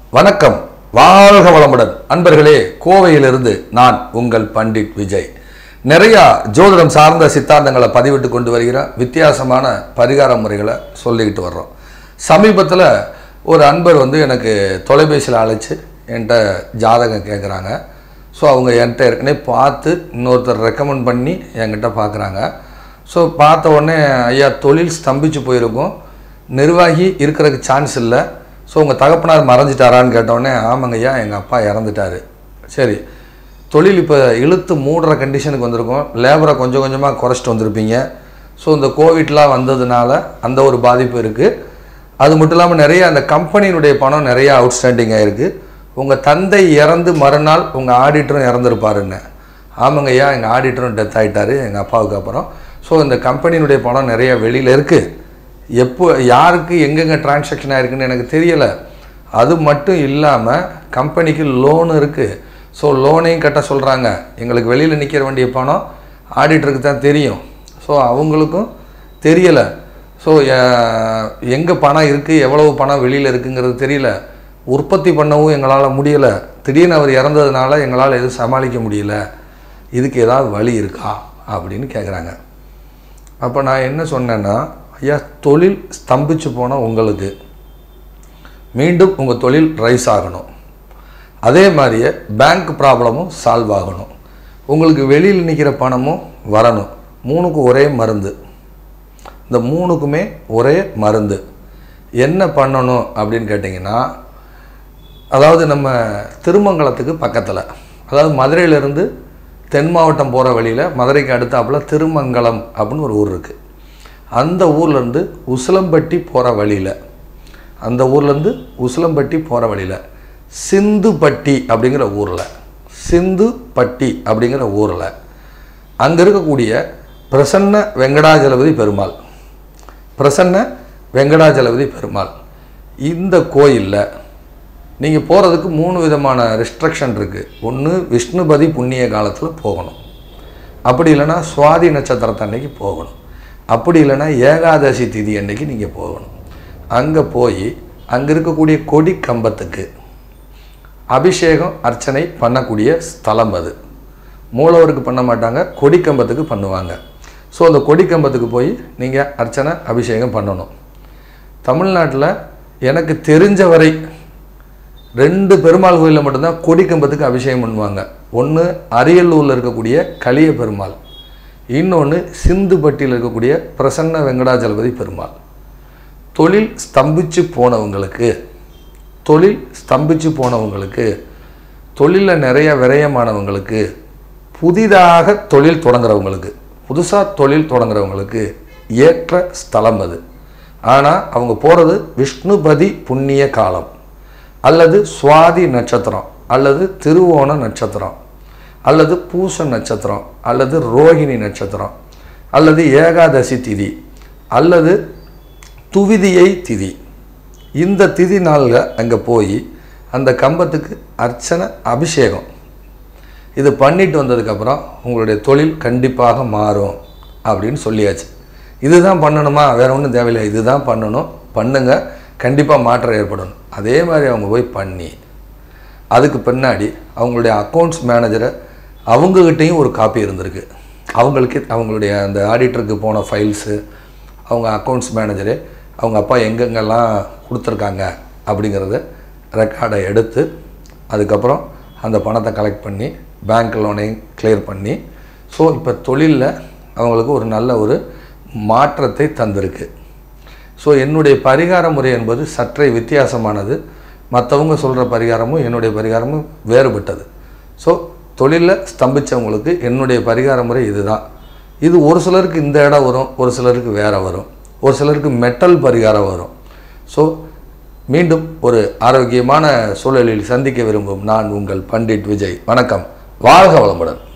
வணக்கம் வாழ்க வளமுடன் அன்பர்களே கோவையிலிருந்து நான் உங்கள் பண்டிட் விஜய் நிறையா ஜோதிடம் சார்ந்த சித்தாந்தங்களை பதிவிட்டு கொண்டு வருகிற வித்தியாசமான பரிகார முறைகளை சொல்லிக்கிட்டு வர்றோம் சமீபத்தில் ஒரு அன்பர் வந்து எனக்கு தொலைபேசியில் அழைச்சு என்கிட்ட ஜாதகம் கேட்குறாங்க ஸோ அவங்க என்கிட்ட ஏற்கனவே பார்த்து இன்னொருத்தர் ரெக்கமெண்ட் பண்ணி என்கிட்ட பார்க்குறாங்க ஸோ பார்த்த உடனே ஐயா தொழில் ஸ்தம்பிச்சு போயிருக்கும் நிர்வாகி இருக்கிறதுக்கு சான்ஸ் இல்லை ஸோ உங்கள் தகப்பனார் மறைஞ்சிட்டாரான்னு கேட்டோடனே ஆமாங்க ஐயா எங்கள் அப்பா இறந்துட்டாரு சரி தொழில் இப்போ இழுத்து மூடுற கண்டிஷனுக்கு வந்திருக்கோம் லேபரை கொஞ்சம் கொஞ்சமாக குறைச்சிட்டு வந்திருப்பீங்க ஸோ இந்த கோவிட்லாம் வந்ததுனால அந்த ஒரு பாதிப்பு இருக்குது அது மட்டும் இல்லாமல் நிறைய அந்த கம்பெனியினுடைய பணம் நிறைய அவுட்ஸ்டாண்டிங் ஆயிருக்கு உங்கள் தந்தை இறந்து மறுநாள் உங்கள் ஆடிட்டரும் இறந்துருப்பாருன்னு ஆமாங்க ஐயா எங்கள் ஆடிட்டரும் டெத் ஆகிட்டாரு எங்கள் அப்பாவுக்கு அப்புறம் ஸோ இந்த கம்பெனியினுடைய பணம் நிறைய வெளியில் இருக்குது எப்போ யாருக்கு எங்கெங்கே டிரான்சாக்ஷன் ஆயிருக்குன்னு எனக்கு தெரியலை அது மட்டும் இல்லாமல் கம்பெனிக்கு லோன் இருக்குது ஸோ லோனையும் கட்ட சொல்கிறாங்க எங்களுக்கு வெளியில் நிற்கிற வேண்டிய பணம் ஆடிட்டருக்கு தான் தெரியும் ஸோ அவங்களுக்கும் தெரியலை ஸோ எங்கே பணம் இருக்குது எவ்வளவு பணம் வெளியில் இருக்குங்கிறது தெரியல உற்பத்தி பண்ணவும் எங்களால் முடியலை திடீர்னு அவர் இறந்ததுனால எங்களால் எதுவும் சமாளிக்க முடியல இதுக்கு ஏதாவது வழி இருக்கா அப்படின்னு கேட்குறாங்க அப்போ நான் என்ன சொன்னேன்னா ஐயா தொழில் ஸ்தம்பிச்சு போன உங்களுக்கு மீண்டும் உங்கள் தொழில் ரைஸ் ஆகணும் அதே மாதிரியே பேங்க் ப்ராப்ளமும் சால்வ் ஆகணும் உங்களுக்கு வெளியில் நிற்கிற பணமும் வரணும் மூணுக்கும் ஒரே மருந்து இந்த மூணுக்குமே ஒரே மருந்து என்ன பண்ணணும் அப்படின்னு கேட்டிங்கன்னா அதாவது நம்ம திருமங்கலத்துக்கு பக்கத்தில் அதாவது மதுரையிலேருந்து தென் மாவட்டம் போகிற வழியில் மதுரைக்கு அடுத்தாப்புல திருமங்கலம் அப்படின்னு ஒரு ஊர் இருக்குது அந்த ஊர்லேருந்து உசிலம்பட்டி போகிற வழியில் அந்த ஊர்லேருந்து உசிலம்பட்டி போகிற வழியில் சிந்துப்பட்டி அப்படிங்கிற ஊரில் சிந்துப்பட்டி அப்படிங்கிற ஊரில் அங்கே இருக்கக்கூடிய பிரசன்ன வெங்கடாஜலபதி பெருமாள் பிரசன்ன வெங்கடாஜலபதி பெருமாள் இந்த கோயிலில் நீங்கள் போகிறதுக்கு மூணு விதமான ரெஸ்ட்ரிக்ஷன் இருக்குது ஒன்று விஷ்ணுபதி புண்ணிய காலத்தில் போகணும் அப்படி இல்லைன்னா சுவாதி நட்சத்திரத்தை அன்னைக்கு போகணும் அப்படி இல்லைன்னா ஏகாதசி திதி அன்னைக்கு நீங்கள் போகணும் அங்கே போய் அங்கே இருக்கக்கூடிய கொடி கம்பத்துக்கு அபிஷேகம் அர்ச்சனை பண்ணக்கூடிய ஸ்தலம் அது மூலவருக்கு பண்ண மாட்டாங்க கொடிக்கம்பத்துக்கு பண்ணுவாங்க ஸோ அந்த கொடிக்கம்பத்துக்கு போய் நீங்கள் அர்ச்சனை அபிஷேகம் பண்ணணும் தமிழ்நாட்டில் எனக்கு தெரிஞ்ச வரை ரெண்டு பெருமாள் கோயிலில் மட்டும்தான் கொடிக்கம்பத்துக்கு அபிஷேகம் பண்ணுவாங்க ஒன்று அரியலூரில் இருக்கக்கூடிய கலிய பெருமாள் இன்னொன்று சிந்துப்பட்டியில் இருக்கக்கூடிய பிரசன்ன வெங்கடாஜலபதி பெருமாள் தொழில் ஸ்தம்பிச்சு போனவங்களுக்கு தொழில் ஸ்தம்பிச்சு போனவங்களுக்கு தொழிலில் நிறைய விரயமானவங்களுக்கு புதிதாக தொழில் தொடங்குறவங்களுக்கு புதுசாக தொழில் தொடங்குறவங்களுக்கு ஏற்ற ஸ்தலம் அது ஆனால் அவங்க போகிறது விஷ்ணுபதி புண்ணிய காலம் அல்லது சுவாதி நட்சத்திரம் அல்லது திருவோண நட்சத்திரம் அல்லது பூச நட்சத்திரம் அல்லது ரோகிணி நட்சத்திரம் அல்லது ஏகாதசி திதி அல்லது துவிதியை திதி இந்த திதி நாளில் அங்கே போய் அந்த கம்பத்துக்கு அர்ச்சனை அபிஷேகம் இது பண்ணிட்டு வந்ததுக்கப்புறம் உங்களுடைய தொழில் கண்டிப்பாக மாறும் அப்படின்னு சொல்லியாச்சு இதுதான் பண்ணணுமா வேற ஒன்றும் தேவையில்லை இதுதான் பண்ணணும் பண்ணுங்க கண்டிப்பாக மாற்றம் ஏற்படணும் அதே மாதிரி அவங்க போய் பண்ணி அதுக்கு பின்னாடி அவங்களுடைய அக்கௌண்ட்ஸ் மேனேஜரை அவங்கக்கிட்டேயும் ஒரு காப்பி இருந்திருக்கு அவங்களுக்கு அவங்களுடைய அந்த ஆடிட்டருக்கு போன ஃபைல்ஸு அவங்க அக்கௌண்ட்ஸ் மேனேஜரு அவங்க அப்பா எங்கெங்கெல்லாம் கொடுத்துருக்காங்க அப்படிங்கிறத ரெக்கார்டை எடுத்து அதுக்கப்புறம் அந்த பணத்தை கலெக்ட் பண்ணி பேங்க் லோனையும் கிளியர் பண்ணி ஸோ இப்போ தொழிலில் அவங்களுக்கு ஒரு நல்ல ஒரு மாற்றத்தை தந்திருக்கு ஸோ என்னுடைய பரிகார முறை என்பது சற்றே வித்தியாசமானது மற்றவங்க சொல்கிற பரிகாரமும் என்னுடைய பரிகாரமும் வேறுபட்டது ஸோ தொழிலில் ஸ்தம்பித்தவங்களுக்கு என்னுடைய பரிகார முறை இதுதான் இது ஒரு சிலருக்கு இந்த இடம் வரும் ஒரு சிலருக்கு வேறு வரும் ஒரு சிலருக்கு மெட்டல் பரிகாரம் வரும் ஸோ மீண்டும் ஒரு ஆரோக்கியமான சூழலில் சந்திக்க விரும்பும் நான் உங்கள் பண்டிட் விஜய் வணக்கம் வாழ்க வளமுடன்